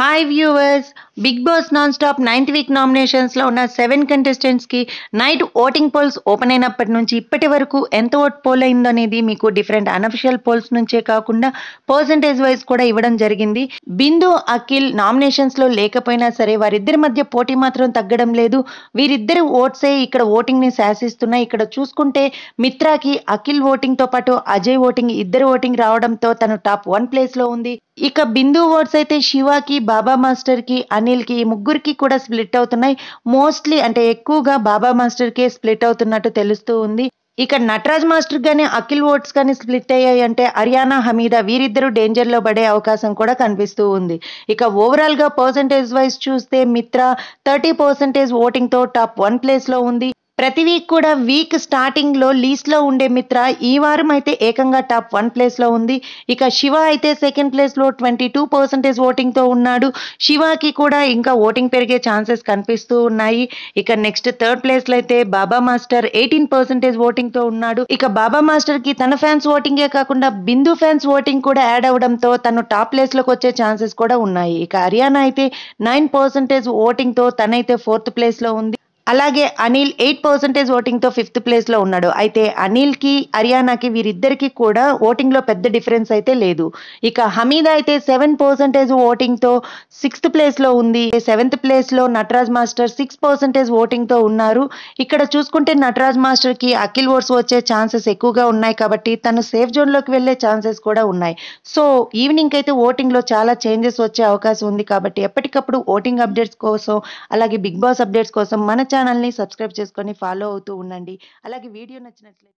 hi viewers Bigg Boss non stop ninth week నామినేషన్స్లో ఉన్న seven కంటెస్టెంట్స్కి నైట్ ఓటింగ్ పోల్స్ ఓపెన్ అయినప్పటి నుంచి ఇప్పటి వరకు ఎంత ఓట్ పోల్ అయిందో అనేది మీకు డిఫరెంట్ అనఫిషియల్ పోల్స్ నుంచే కాకుండా పర్సంటేజ్ వైజ్ కూడా ఇవ్వడం జరిగింది బిందు అఖిల్ నామినేషన్స్లో లేకపోయినా సరే వారిద్దరి మధ్య పోటీ మాత్రం తగ్గడం లేదు వీరిద్దరు ఓట్సే ఇక్కడ ఓటింగ్ని శాసిస్తున్నాయి ఇక్కడ చూసుకుంటే మిత్రాకి అఖిల్ ఓటింగ్తో పాటు అజయ్ ఓటింగ్ ఇద్దరు ఓటింగ్ రావడంతో తను టాప్ వన్ ప్లేస్లో ఉంది ఇక బిందు ఓట్స్ అయితే శివాకి బాబా మాస్టర్కి అనిల్కి ఈ ముగ్గురికి కూడా స్ప్లిట్ అవుతున్నాయి మోస్ట్లీ అంటే ఎక్కువగా బాబా మాస్టర్కే స్ప్లిట్ అవుతున్నట్టు తెలుస్తూ ఉంది ఇక నటరాజ్ మాస్టర్ కానీ అఖిల్ ఓట్స్ కానీ స్ప్లిట్ అయ్యాయి అంటే హర్యానా హమీదా వీరిద్దరూ డేంజర్లో పడే అవకాశం కూడా కనిపిస్తూ ఉంది ఇక ఓవరాల్గా పర్సంటేజ్ వైజ్ చూస్తే మిత్ర థర్టీ పర్సెంటేజ్ ఓటింగ్తో టాప్ వన్ ప్లేస్లో ఉంది ప్రతి వీక్ కూడా వీక్ స్టార్టింగ్ లో లీస్ట్ లో ఉండే మిత్ర ఈ వారం అయితే ఏకంగా టాప్ వన్ ప్లేస్ లో ఉంది ఇక శివ అయితే సెకండ్ ప్లేస్ లో ట్వంటీ టూ పర్సెంటేజ్ ఓటింగ్ తో ఉన్నాడు శివకి కూడా ఇంకా ఓటింగ్ పెరిగే ఛాన్సెస్ కనిపిస్తూ ఉన్నాయి ఇక నెక్స్ట్ థర్డ్ ప్లేస్ లో అయితే Baba master eighteen percentage voting తో ఉన్నాడు ఇక బాబా మాస్టర్ కి తన ఫ్యాన్స్ ఓటింగే కాకుండా బిందు ఫ్యాన్స్ ఓటింగ్ కూడా యాడ్ అవడంతో తను టాప్ ప్లేస్ లోకి వచ్చే ఛాన్సెస్ కూడా ఉన్నాయి ఇక హర్యానా అయితే నైన్ పర్సెంటేజ్ ఓటింగ్ తో తనైతే ఫోర్త్ ప్లేస్ లో ఉంది అలాగే అనిల్ ఎయిట్ పర్సెంటేజ్ ఓటింగ్తో ఫిఫ్త్ ప్లేస్లో ఉన్నాడు అయితే అనిల్కి హర్యానాకి వీరిద్దరికి కూడా ఓటింగ్లో పెద్ద డిఫరెన్స్ అయితే లేదు ఇక హమీద అయితే సెవెన్ పర్సెంటేజ్ ఓటింగ్తో సిక్స్త్ ప్లేస్లో ఉంది సెవెంత్ ప్లేస్లో నటరాజ్ మాస్టర్ సిక్స్ పర్సెంటేజ్ ఓటింగ్తో ఉన్నారు ఇక్కడ చూసుకుంటే నటరాజ్ మాస్టర్కి అఖిల్ ఓట్స్ వచ్చే ఛాన్సెస్ ఎక్కువగా ఉన్నాయి కాబట్టి తను సేఫ్ జోన్లోకి వెళ్ళే ఛాన్సెస్ కూడా ఉన్నాయి సో ఈవినింగ్ అయితే ఓటింగ్లో చాలా చేంజెస్ వచ్చే అవకాశం ఉంది కాబట్టి ఎప్పటికప్పుడు ఓటింగ్ అప్డేట్స్ కోసం అలాగే బిగ్ బాస్ అప్డేట్స్ కోసం మన ఛానల్ని సబ్స్క్రైబ్ చేసుకొని ఫాలో అవుతూ ఉండండి అలాగే వీడియో నచ్చినట్లయితే